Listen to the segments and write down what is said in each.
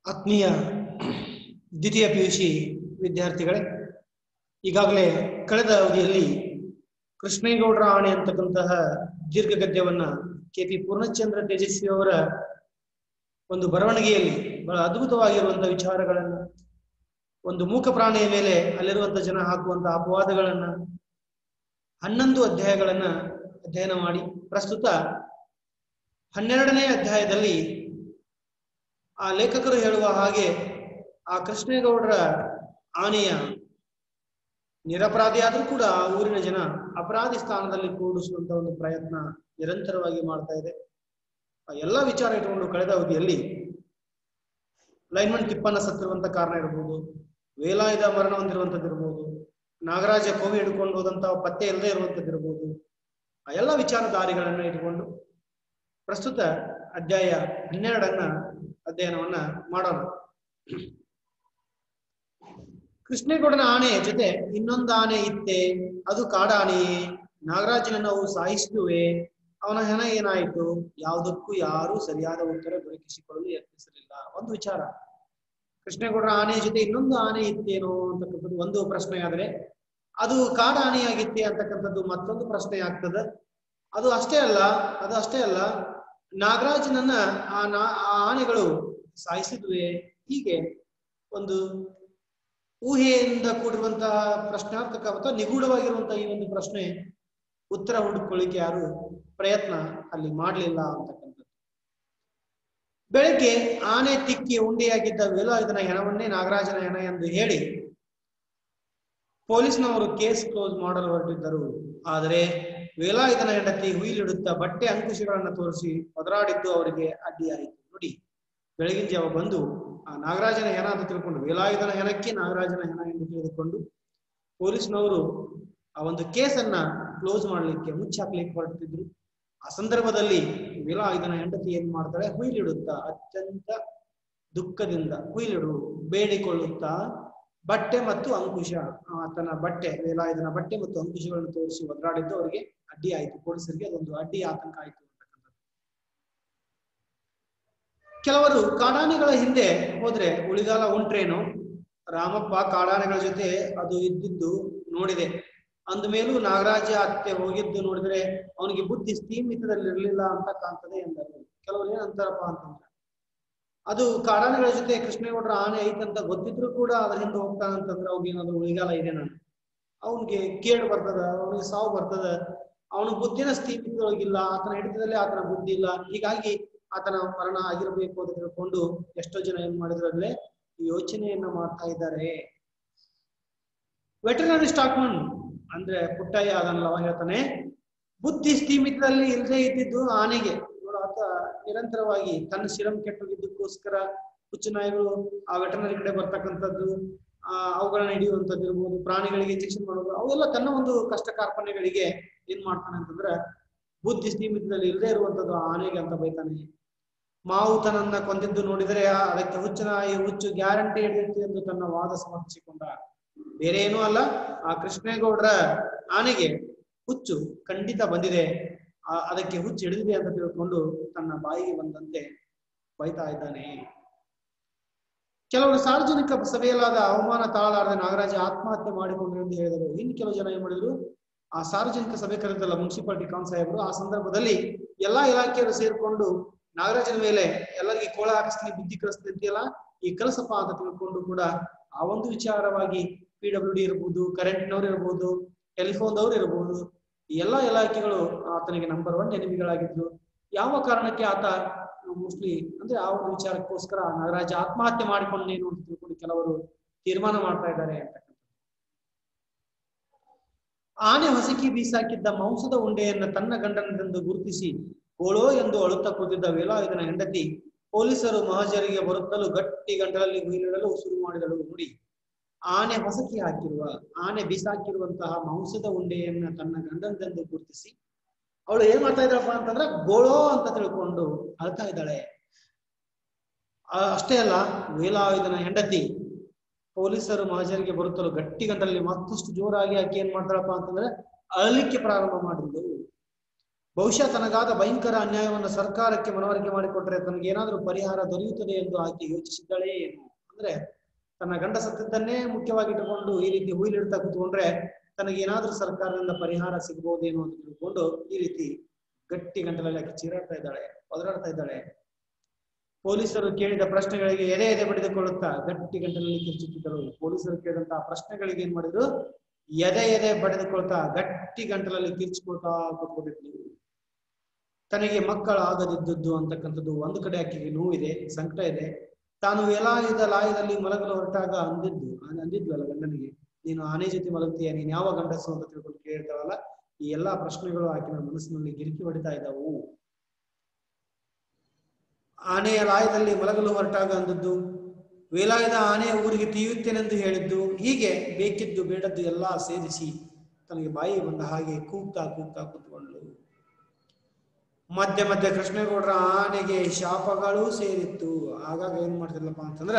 ಆತ್ಮೀಯ ದ್ವಿತೀಯ P U C ವಿದ್ಯಾರ್ಥಿಗಳೇ ಈಗಾಗಲೇ ಕಳೆದ ಅವಧಿಯಲ್ಲಿ ಕೃಷ್ಣೇಗೌಡರ ಆಣೆ ಅಂತಕ್ಕಂತಹ ದೀರ್ಘ ಗದ್ಯವನ್ನ ಕೆ ಪಿ ಪೂರ್ಣಚಂದ್ರ ತೇಜಸ್ವಿ ಅವರ ಒಂದು ಬರವಣಿಗೆಯಲ್ಲಿ ಬಹಳ ಅದ್ಭುತವಾಗಿರುವಂತಹ ವಿಚಾರಗಳನ್ನ ಒಂದು ಮೂಕ ಪ್ರಾಣಿಯ ಮೇಲೆ ಅಲ್ಲಿರುವಂತಹ ಜನ ಹಾಕುವಂತಹ ಅಪವಾದಗಳನ್ನ ಹನ್ನೊಂದು ಅಧ್ಯಾಯಗಳನ್ನ ಅಧ್ಯಯನ ಮಾಡಿ ಪ್ರಸ್ತುತ ಹನ್ನೆರಡನೇ ಅಧ್ಯಾಯದಲ್ಲಿ ಆ ಲೇಖಕರು ಹೇಳುವ ಹಾಗೆ ಆ ಕೃಷ್ಣೇಗೌಡರ ಆನೆಯ ನಿರಪರಾಧಿ ಆದ್ರೂ ಕೂಡ ಆ ಊರಿನ ಜನ ಅಪರಾಧಿ ಸ್ಥಾನದಲ್ಲಿ ಕೂಡಿಸುವಂತ ಒಂದು ಪ್ರಯತ್ನ ನಿರಂತರವಾಗಿ ಮಾಡ್ತಾ ಇದೆ ಆ ಎಲ್ಲಾ ವಿಚಾರ ಇಟ್ಟುಕೊಂಡು ಕಳೆದ ಅವಧಿಯಲ್ಲಿ ಲೈನ್ಮನ್ ತಿಪ್ಪನ್ನ ಸತ್ತಿರುವಂತ ಕಾರಣ ಇರ್ಬೋದು ವೇಲಾಯುಧ ಮರಣ ಹೊಂದಿರುವಂತದ್ದು ಇರ್ಬೋದು ನಾಗರಾಜ ಕೋವಿ ಹಿಡ್ಕೊಂಡು ಹೋದಂತ ಪತ್ತೆ ಇಲ್ಲದೆ ಇರುವಂತದ್ದು ಇರ್ಬೋದು ಆ ಎಲ್ಲ ವಿಚಾರಧಾರಿಗಳನ್ನ ಇಟ್ಕೊಂಡು ಪ್ರಸ್ತುತ ಅಧ್ಯಾಯ ಹನ್ನೆರಡನ್ನ ಅಧ್ಯಯನವನ್ನ ಮಾಡೋಣ ಕೃಷ್ಣೇಗೌಡನ ಆನೆ ಜೊತೆ ಇನ್ನೊಂದು ಆನೆ ಇತ್ತೆ ಅದು ಕಾಡಾನೆಯೇ ನಾಗರಾಜನನ್ನು ಅವು ಸಾಯಿಸಿದುವೆ ಅವನ ಹೆಣ ಏನಾಯಿತು ಯಾವುದಕ್ಕೂ ಯಾರೂ ಸರಿಯಾದ ಉತ್ತರ ದೊರಕಿಸಿಕೊಳ್ಳಲು ಯತ್ನಿಸಲಿಲ್ಲ ಒಂದು ವಿಚಾರ ಕೃಷ್ಣೇಗೌಡರ ಆನೆ ಜೊತೆ ಇನ್ನೊಂದು ಆನೆ ಇತ್ತೇನೋ ಅಂತಕ್ಕಂಥದ್ದು ಒಂದು ಪ್ರಶ್ನೆ ಆದ್ರೆ ಅದು ಕಾಡಾನೆಯಾಗಿತ್ತೆ ಅಂತಕ್ಕಂಥದ್ದು ಮತ್ತೊಂದು ಪ್ರಶ್ನೆ ಆಗ್ತದೆ ಅದು ಅಷ್ಟೇ ಅಲ್ಲ ಅದು ಅಷ್ಟೇ ಅಲ್ಲ ನಾಗರಾಜನನ್ನ ಆ ನಾ ಆ ಆನೆಗಳು ಸಾಯಿಸಿದ್ವೆ ಹೀಗೆ ಒಂದು ಊಹೆಯಿಂದ ಕೂಡಿರುವಂತಹ ಪ್ರಶ್ನಾರ್ಥಕ ಅಥವಾ ನಿಗೂಢವಾಗಿರುವಂತಹ ಈ ಒಂದು ಪ್ರಶ್ನೆ ಉತ್ತರ ಹುಡುಕೊಳ್ಳಿಕ್ಕೆ ಯಾರು ಪ್ರಯತ್ನ ಅಲ್ಲಿ ಮಾಡಲಿಲ್ಲ ಅಂತಕ್ಕಂಥದ್ದು ಬೆಳಗ್ಗೆ ಆನೆ ತಿಕ್ಕಿ ಉಂಡೆಯಾಗಿದ್ದ ವೇಲಾಯುಧನ ಹೆಣವನ್ನೇ ನಾಗರಾಜನ ಹೆಣ ಎಂದು ಹೇಳಿ ಪೊಲೀಸ್ನವರು ಕೇಸ್ ಕ್ಲೋಸ್ ಮಾಡಲು ಹೊರಟಿದ್ದರು ಆದರೆ ವೇಲಾಯುಧನ ಹೆಂಡತಿ ಹುಯಿಲಿಡುತ್ತಾ ಬಟ್ಟೆ ಅಂಕುಶಗಳನ್ನು ತೋರಿಸಿ ಒದರಾಡಿದ್ದು ಅವರಿಗೆ ಅಡ್ಡಿಯಾಯಿತು ನೋಡಿ ಬೆಳಗಿನ ಜಾವ ಬಂದು ಆ ನಾಗರಾಜನ ಹೆಣ ಅಂತ ತಿಳ್ಕೊಂಡು ವೇಲಾಯುಧನ ಹೆಣಕ್ಕೆ ನಾಗರಾಜನ ಹೆಣ ಎಂದು ತಿಳಿದುಕೊಂಡು ಪೊಲೀಸ್ನವರು ಆ ಒಂದು ಕೇಸನ್ನ ಕ್ಲೋಸ್ ಮಾಡ್ಲಿಕ್ಕೆ ಮುಚ್ಚಾಕ್ಲಿಕ್ಕೆ ಹೊರಟಿದ್ರು ಆ ಸಂದರ್ಭದಲ್ಲಿ ವೇಲಾಯುಧನ ಹೆಂಡತಿ ಏನ್ ಮಾಡ್ತಾಳೆ ಹುಯಿಲಿಡುತ್ತಾ ಅತ್ಯಂತ ದುಃಖದಿಂದ ಹುಯಿಲಿಡು ಬೇಡಿಕೊಳ್ಳುತ್ತಾ ಬಟ್ಟೆ ಮತ್ತು ಅಂಕುಶ ಆತನ ಬಟ್ಟೆ ವೇಲಾಯುಧನ ಬಟ್ಟೆ ಮತ್ತು ಅಂಕುಶಗಳನ್ನು ತೋರಿಸಿ ಒದರಾಡಿದ್ದು ಅವರಿಗೆ ಅಡ್ಡಿ ಆಯಿತು ಪೊಲೀಸರಿಗೆ ಅದೊಂದು ಅಡ್ಡಿ ಆತಂಕ ಆಯಿತು ಅಂತಕ್ಕಂಥದ್ದು ಕೆಲವರು ಕಾಡಾನೆಗಳ ಹಿಂದೆ ಹೋದ್ರೆ ಉಳಿಗಾಲ ಉಂಟ್ರೇನು ರಾಮಪ್ಪ ಕಾಡಾನೆಗಳ ಜೊತೆ ಅದು ಇದ್ದಿದ್ದು ನೋಡಿದೆ ಅಂದ ಮೇಲೂ ನಾಗರಾಜ ಅತ್ತೆ ಹೋಗಿದ್ದು ನೋಡಿದ್ರೆ ಅವನಿಗೆ ಬುದ್ಧಿ ಸ್ಥೀಮಿತದಲ್ಲಿ ಇರಲಿಲ್ಲ ಅಂತ ಕಾಣ್ತದೆ ಎಂದರು ಕೆಲವರು ಏನಂತಾರಪ್ಪ ಅಂತಂದ್ರೆ ಅದು ಕಾಡಾನೆಗಳ ಜೊತೆ ಕೃಷ್ಣೇಗೌಡರ ಆನೆ ಐತಂತ ಗೊತ್ತಿದ್ರು ಕೂಡ ಅದ್ರ ಹಿಂದೆ ಹೋಗ್ತಾನಂತಂದ್ರೆ ಅವ್ನಿಗೆ ಏನಾದ್ರು ಉಳಿಗಾಲ ಇದೆ ನಾನು ಅವನಿಗೆ ಕೇಡು ಬರ್ತದ ಅವನಿಗೆ ಸಾವು ಬರ್ತದ ಅವನ ಬುದ್ಧಿನ ಸ್ಥಿತಿಯೊಳಗಿಲ್ಲ ಆತನ ಹಿಡಿತದಲ್ಲಿ ಆತನ ಬುದ್ಧಿ ಇಲ್ಲ ಹೀಗಾಗಿ ಆತನ ಮರಣ ಆಗಿರಬೇಕು ಅಂತ ತಿಳ್ಕೊಂಡು ಎಷ್ಟೋ ಜನ ಏನ್ ಮಾಡಿದ್ರಲ್ಲೇ ಯೋಚನೆಯನ್ನ ಮಾಡ್ತಾ ಇದ್ದಾರೆ ವೆಟರ್ನರಿ ಸ್ಟಾಕ್ಮನ್ ಅಂದ್ರೆ ಪುಟ್ಟಯ್ಯ ಅದನ್ನೆಲ್ಲ ಹೇಳ್ತಾನೆ ಬುದ್ಧಿ ಸ್ಥೀಮಿತದಲ್ಲಿ ಇಲ್ಲದೆ ಇದ್ದಿದ್ದು ಆನೆಗೆ ನೋಡು ಆತ ನಿರಂತರವಾಗಿ ತನ್ನ ಶಿರಂ ಕೆಟ್ಟೋಗಿದ್ದಕ್ಕೋಸ್ಕರ ಹುಚ್ಚು ನಾಯಿಗಳು ಆ ವೆಟರ್ನರಿ ಕಡೆ ಬರ್ತಕ್ಕಂಥದ್ದು ಆ ಅವುಗಳನ್ನ ಹಿಡಿಯುವಂಥದ್ದು ಇರ್ಬೋದು ಪ್ರಾಣಿಗಳಿಗೆ ಇಂಜೆಕ್ಷನ್ ಮಾಡೋದು ಅವೆಲ್ಲ ತನ್ನ ಒಂದು ಕಷ್ಟ ಕಾರ್ಪಣ್ಯಗಳಿಗೆ ಏನ್ ಮಾಡ್ತಾನೆ ಅಂತಂದ್ರೆ ಬುದ್ಧಿ ಸ್ಥೀಮಿತದಲ್ಲಿ ಇಲ್ಲದೆ ಇರುವಂತದ್ದು ಆನೆಗೆ ಅಂತ ಬೈತಾನೆ ಮಾವು ತನ್ನನ್ನ ಕೊಂದಿದ್ದು ನೋಡಿದರೆ ಅದಕ್ಕೆ ಹುಚ್ಚು ನಾಯಿ ಹುಚ್ಚು ಗ್ಯಾರಂಟಿ ಹಿಡಿಯುತ್ತೆ ಎಂದು ತನ್ನ ವಾದ ಸಮರ್ಥಿಸಿಕೊಂಡ ಬೇರೆ ಏನೂ ಅಲ್ಲ ಆ ಕೃಷ್ಣೇಗೌಡರ ಆನೆಗೆ ಹುಚ್ಚು ಖಂಡಿತ ಬಂದಿದೆ ಅದಕ್ಕೆ ಹುಚ್ಚು ಹಿಡಿದಿದೆ ಅಂತ ತಿಳ್ಕೊಂಡು ತನ್ನ ಬಾಯಿಗೆ ಬಂದಂತೆ ಬೈತಾ ಇದ್ದಾನೆ ಕೆಲವರು ಸಾರ್ವಜನಿಕ ಸಭೆಯಲ್ಲಾದ ಅವಮಾನ ತಾಳಲಾರದೆ ನಾಗರಾಜ ಆತ್ಮಹತ್ಯೆ ಮಾಡಿಕೊಂಡ್ರು ಎಂದು ಹೇಳಿದರು ಇನ್ನು ಕೆಲವು ಜನ ಏನ್ ಮಾಡಿದ್ರು ಆ ಸಾರ್ವಜನಿಕ ಸಭೆ ಕರೆದಲ್ಲ ಮುನ್ಸಿಪಾಲಿಟಿ ಕೌನ್ ಸಾಹೇಬರು ಆ ಸಂದರ್ಭದಲ್ಲಿ ಎಲ್ಲಾ ಇಲಾಖೆಯವರು ಸೇರ್ಕೊಂಡು ನಾಗರಾಜನ ಮೇಲೆ ಎಲ್ಲರಿಗೆ ಕೋಳ ಹಾಕಿಸ್ತೀನಿ ಬುದ್ಧಿ ಕಲಿಸ್ತೀನಿ ಅಂತೀಯಲ್ಲ ಈ ಕಲಸಪ್ಪ ಅಂತ ತಿಳ್ಕೊಂಡು ಕೂಡ ಆ ಒಂದು ವಿಚಾರವಾಗಿ ಪಿ ಡಬ್ಲ್ಯೂ ಡಿ ಇರ್ಬೋದು ಕರೆಂಟ್ನವ್ರು ಇರ್ಬೋದು ಟೆಲಿಫೋನ್ದವ್ರು ಇರ್ಬೋದು ಈ ಎಲ್ಲಾ ಇಲಾಖೆಗಳು ಆತನಿಗೆ ನಂಬರ್ ಒನ್ ಎನಿಮಿಗಳಾಗಿದ್ರು ಯಾವ ಕಾರಣಕ್ಕೆ ಆತ ಮೋಸ್ಟ್ಲಿ ಅಂದ್ರೆ ಆ ಒಂದು ವಿಚಾರಕ್ಕೋಸ್ಕರ ನಾಗರಾಜ ಆತ್ಮಹತ್ಯೆ ಮಾಡಿಕೊಂಡೇನು ಅಂತ ತಿಳ್ಕೊಂಡು ಕೆಲವರು ತೀರ್ಮಾನ ಮಾಡ್ತಾ ಇದ್ದಾರೆ ಅಂತಕ್ಕಂಥ ಆನೆ ಹೊಸಕಿ ಬೀಸಾಕಿದ್ದ ಮಾಂಸದ ಉಂಡೆಯನ್ನ ತನ್ನ ಗಂಡನದೆಂದು ಗುರುತಿಸಿ ಗೋಳೋ ಎಂದು ಅಳುತ್ತಾ ಕೂತಿದ್ದ ವೇಲಾಯುಧನ ಹೆಂಡತಿ ಪೊಲೀಸರು ಮಹಜರಿಗೆ ಬರುತ್ತಲೂ ಗಟ್ಟಿ ಗಂಟಲಲ್ಲಿ ಹುಯಿಲಿಡಲು ಶುರು ಮಾಡಿದಳು ನೋಡಿ ಆನೆ ಹೊಸಕಿ ಹಾಕಿರುವ ಆನೆ ಬೀಸಾಕಿರುವಂತಹ ಮಾಂಸದ ಉಂಡೆಯನ್ನ ತನ್ನ ಗಂಡನದೆಂದು ಗುರುತಿಸಿ ಅವಳು ಏನ್ ಮಾಡ್ತಾ ಇದ್ದಾಳಪ್ಪ ಅಂತಂದ್ರೆ ಗೋಳೋ ಅಂತ ತಿಳ್ಕೊಂಡು ಅಳ್ತಾ ಇದ್ದಾಳೆ ಅಷ್ಟೇ ಅಲ್ಲ ವೇಲಾಯುಧನ ಹೆಂಡತಿ ಪೊಲೀಸರು ಮಹಜರಿಗೆ ಬರುತ್ತಲೂ ಗಟ್ಟಿ ಗಂಟಲಲ್ಲಿ ಮತ್ತಷ್ಟು ಜೋರಾಗಿ ಆಕೆ ಏನ್ ಮಾಡ್ತಾಳಪ್ಪ ಅಂತಂದ್ರೆ ಅಳಲಿಕ್ಕೆ ಪ್ರಾರಂಭ ಮಾಡಿದ್ಲು ಬಹುಶಃ ತನಗಾದ ಭಯಂಕರ ಅನ್ಯಾಯವನ್ನು ಸರ್ಕಾರಕ್ಕೆ ಮನವರಿಕೆ ಮಾಡಿಕೊಟ್ರೆ ತನಗೇನಾದ್ರೂ ಪರಿಹಾರ ದೊರೆಯುತ್ತದೆ ಎಂದು ಆಕೆ ಯೋಚಿಸಿದ್ದಳೇ ಏನು ಅಂದ್ರೆ ತನ್ನ ಗಂಡ ಸತ್ತದ್ದನ್ನೇ ಮುಖ್ಯವಾಗಿ ಇಟ್ಟುಕೊಂಡು ಈ ರೀತಿ ಹುಯಿಲಿಡ್ತಾ ಕೂತ್ಕೊಂಡ್ರೆ ತನಗೇನಾದ್ರೂ ಸರ್ಕಾರದಿಂದ ಪರಿಹಾರ ಸಿಗ್ಬೋದೇನೋ ಅಂತ ತಿಳ್ಕೊಂಡು ಈ ರೀತಿ ಗಟ್ಟಿ ಗಂಟಲಲ್ಲಿ ಆಕೆ ಚೀರಾಡ್ತಾ ಇದ್ದಾಳೆ ಒದರಾಡ್ತಾ ಇದ್ದಾಳೆ ಪೊಲೀಸರು ಕೇಳಿದ ಪ್ರಶ್ನೆಗಳಿಗೆ ಎದೆ ಎದೆ ಬಡಿದುಕೊಳ್ಳುತ್ತಾ ಗಟ್ಟಿ ಗಂಟಲಲ್ಲಿ ಕಿರ್ಚುತ್ತಿದ್ದರು ಪೊಲೀಸರು ಕೇಳಿದಂತಹ ಪ್ರಶ್ನೆಗಳಿಗೆ ಏನ್ ಮಾಡಿದ್ರು ಎದೆ ಎದೆ ಬಡಿದುಕೊಳ್ತಾ ಗಟ್ಟಿ ಗಂಟಲಲ್ಲಿ ಕಿರ್ಚಿಕೊಳ್ತಾ ಕೂತ್ಕೊಂಡಿದ್ಲು ತನಗೆ ಮಕ್ಕಳಾಗದಿದ್ದದ್ದು ಅಂತಕ್ಕಂಥದ್ದು ಒಂದು ಕಡೆ ಆಕೆಗೆ ನೋವಿದೆ ಸಂಕಟ ಇದೆ ತಾನು ವೇಲಾಯುಧ ಲಾಯದಲ್ಲಿ ಮಲಗಲು ಹೊರಟಾಗ ಅಂದಿದ್ದು ಅನ್- ಅಂದಿದ್ಲಲ್ಲ ಗಂಡನಿಗೆ ನೀನು ಆನೆ ಜೊತೆ ಮಲಗ್ತೀಯ ನೀನ್ ಯಾವ ಗಂಡಸು ಅಂತ ತಿಳ್ಕೊಂಡು ಕೇಳ್ತಾವಲ್ಲ ಈ ಎಲ್ಲಾ ಪ್ರಶ್ನೆಗಳು ಆಕಿನ ಮನಸ್ಸಿನಲ್ಲಿ ಗಿರಿಕಿ ಹೊಡಿತಾ ಇದ್ದಾವು ಆನೆಯ ಲಾಯದಲ್ಲಿ ಮಲಗಲು ಹೊರಟಾಗ ಅಂದದ್ದು ವೇಲಾಯದ ಆನೆ ಊರಿಗೆ ತೀಯುತ್ತೇನೆಂದು ಹೇಳಿದ್ದು ಹೀಗೆ ಬೇಕಿದ್ದು ಬೇಡದ್ದು ಎಲ್ಲಾ ಸೇರಿಸಿ ತನಗೆ ಬಾಯಿ ಬಂದ ಹಾಗೆ ಕೂಗ್ತಾ ಕೂಗ್ತಾ ಕೂತ್ಕೊಂಡ್ಲು ಮಧ್ಯೆ ಮಧ್ಯೆ ಕೃಷ್ಣೇಗೌಡರ ಆನೆಗೆ ಶಾಪಗಳು ಸೇರಿತ್ತು ಆಗಾಗ ಏನ್ ಮಾಡ್ತಿರ್ಲಪ್ಪ ಅಂತಂದ್ರ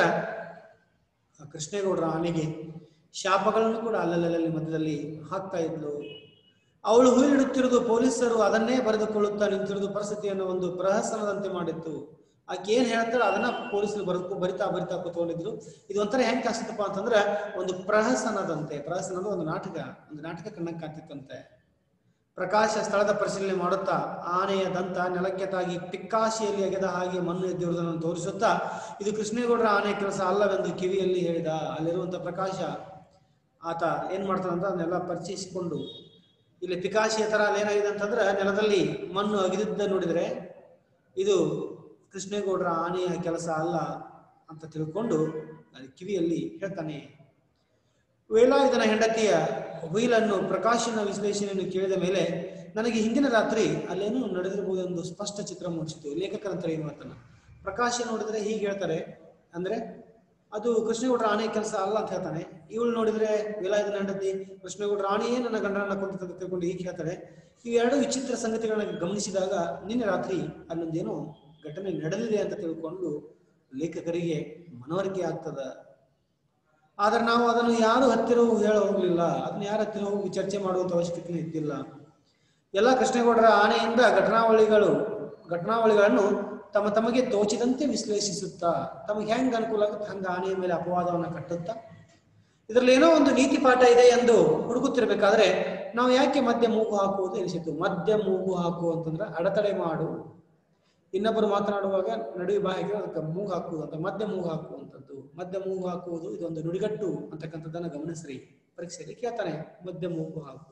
ಆ ಕೃಷ್ಣೇಗೌಡರ ಆನೆಗೆ ಶಾಪಗಳನ್ನು ಕೂಡ ಅಲ್ಲಲ್ಲಿ ಮಧ್ಯದಲ್ಲಿ ಹಾಕ್ತಾ ಇದ್ಲು ಅವಳು ಹುಯಿಲಿಡುತ್ತಿರುವುದು ಪೊಲೀಸರು ಅದನ್ನೇ ಬರೆದುಕೊಳ್ಳುತ್ತಾ ನಿಂತಿರುವುದು ಪರಿಸ್ಥಿತಿಯನ್ನು ಒಂದು ಪ್ರಹಸನದಂತೆ ಮಾಡಿತ್ತು ಆಕೆ ಏನ್ ಹೇಳ್ತಾಳೆ ಅದನ್ನ ಪೊಲೀಸರು ಬರೆದು ಬರಿತಾ ಬರಿತಾ ಕೂತ್ಕೊಂಡಿದ್ರು ಇದು ಒಂಥರ ಹೆಂಗ್ ಕಾಣಿಸ್ತಪ್ಪ ಅಂತಂದ್ರೆ ಒಂದು ಪ್ರಹಸನದಂತೆ ಪ್ರಹಸನ ಅಂದ್ರೆ ಒಂದು ನಾಟಕ ಒಂದು ನಾಟಕ ಕಣ್ಣಂಗೆ ಕಾಣ್ತಿತ್ತಂತೆ ಪ್ರಕಾಶ ಸ್ಥಳದ ಪರಿಶೀಲನೆ ಮಾಡುತ್ತಾ ಆನೆಯ ದಂತ ನೆಲಕ್ಕೆ ತಾಗಿ ಪಿಕ್ಕಾಶಿಯಲ್ಲಿ ಎಗೆದ ಹಾಗೆ ಮಣ್ಣು ಎದ್ದಿರುವುದನ್ನು ತೋರಿಸುತ್ತಾ ಇದು ಕೃಷ್ಣೇಗೌಡರ ಆನೆ ಕೆಲಸ ಅಲ್ಲವೆಂದು ಕಿವಿಯಲ್ಲಿ ಹೇಳಿದ ಅಲ್ಲಿರುವಂತ ಪ್ರಕಾಶ ಆತ ಏನ್ ಮಾಡ್ತಾನಂತ ಅದನ್ನೆಲ್ಲ ಪರಿಚಯಿಸಿಕೊಂಡು ಇಲ್ಲಿ ಪಿಕಾಶಿಯ ತರ ಅಲ್ಲಿ ಏನಾಗಿದೆ ಅಂತಂದ್ರೆ ನೆಲದಲ್ಲಿ ಮಣ್ಣು ಅಗಿದಿದ್ದ ನೋಡಿದ್ರೆ ಇದು ಕೃಷ್ಣೇಗೌಡರ ಆನೆಯ ಕೆಲಸ ಅಲ್ಲ ಅಂತ ತಿಳ್ಕೊಂಡು ಅಲ್ಲಿ ಕಿವಿಯಲ್ಲಿ ಹೇಳ್ತಾನೆ ವೇಲಾಯುಧನ ಹೆಂಡತಿಯ ಹುಯಿಲನ್ನು ಪ್ರಕಾಶನ ವಿಶ್ಲೇಷಣೆಯನ್ನು ಕೇಳಿದ ಮೇಲೆ ನನಗೆ ಹಿಂದಿನ ರಾತ್ರಿ ಅಲ್ಲೇನೋ ನಡೆದಿರಬಹುದೆಂದು ಸ್ಪಷ್ಟ ಚಿತ್ರ ಮೂಡಿಸಿತು ಲೇಖಕರಂತಾರೆ ಏನು ಮಾತನ್ನ ಪ್ರಕಾಶ ನೋಡಿದ್ರೆ ಹೀಗೆ ಹೇಳ್ತಾರೆ ಅಂದ್ರೆ ಅದು ಕೃಷ್ಣೇಗೌಡರ ಆನೆ ಕೆಲಸ ಅಲ್ಲ ಅಂತ ಹೇಳ್ತಾನೆ ಇವಳು ನೋಡಿದ್ರೆ ವೇಲಾಯುಧನ ಹೆಂಡತಿ ಕೃಷ್ಣೇಗೌಡರ ಆನೆಯೇ ನನ್ನ ಗಂಡನನ್ನ ಕೊಂತ ಅಂತ ತಿಳ್ಕೊಂಡು ಹೀಗೆ ಹೇಳ್ತಾರೆ ಇವೆರಡು ವಿಚಿತ್ರ ಸಂಗತಿಗಳನ್ನ ಗಮನಿಸಿದಾಗ ನಿನ್ನೆ ರಾತ್ರಿ ಅಲ್ಲೊಂದೇನೋ ಘಟನೆ ನಡೆದಿದೆ ಅಂತ ತಿಳ್ಕೊಂಡು ಲೇಖಕರಿಗೆ ಮನವರಿಕೆ ಆಗ್ತದ ಆದ್ರೆ ನಾವು ಅದನ್ನು ಯಾರು ಹತ್ತಿರ ಹೇಳ ಹೋಗ್ಲಿಲ್ಲ ಅದನ್ನ ಯಾರ ಹತ್ತಿರ ಹೋಗಿ ಚರ್ಚೆ ಮಾಡುವಂತ ಅವಶ್ಯಕತೆ ಇದ್ದಿಲ್ಲ ಎಲ್ಲ ಕೃಷ್ಣೇಗೌಡರ ಆನೆಯಿಂದ ಘಟನಾವಳಿಗಳು ಘಟನಾವಳಿಗಳನ್ನು ತಮ್ಮ ತಮಗೆ ತೋಚಿದಂತೆ ವಿಶ್ಲೇಷಿಸುತ್ತಾ ತಮಗೆ ಹೆಂಗ್ ಅನುಕೂಲ ಆಗುತ್ತೆ ಹಂಗ ಆನೆಯ ಮೇಲೆ ಅಪವಾದವನ್ನ ಕಟ್ಟುತ್ತಾ ಇದರಲ್ಲಿ ಏನೋ ಒಂದು ನೀತಿ ಪಾಠ ಇದೆ ಎಂದು ಹುಡುಕುತ್ತಿರ್ಬೇಕಾದ್ರೆ ನಾವು ಯಾಕೆ ಮಧ್ಯ ಮೂಗು ಹಾಕುವುದು ಎನಿಸಿತು ಮಧ್ಯ ಮೂಗು ಹಾಕು ಅಂತಂದ್ರೆ ಅಡೆತಡೆ ಮಾಡು ಇನ್ನೊಬ್ಬರು ಮಾತನಾಡುವಾಗ ನಡುವೆ ಬಾಯಿಗೆ ಅದಕ್ಕೆ ಮೂಗು ಹಾಕುವುದು ಅಂತ ಮಧ್ಯ ಮೂಗು ಹಾಕುವಂಥದ್ದು ಮಧ್ಯ ಮೂಗು ಹಾಕುವುದು ಇದೊಂದು ನುಡಿಗಟ್ಟು ಅಂತಕ್ಕಂಥದ್ದನ್ನ ಗಮನಿಸ್ರಿ ಪರೀಕ್ಷೆಯಲ್ಲಿ ಕೇಳ್ತಾನೆ ಮಧ್ಯ ಮೂಗು ಹಾಕು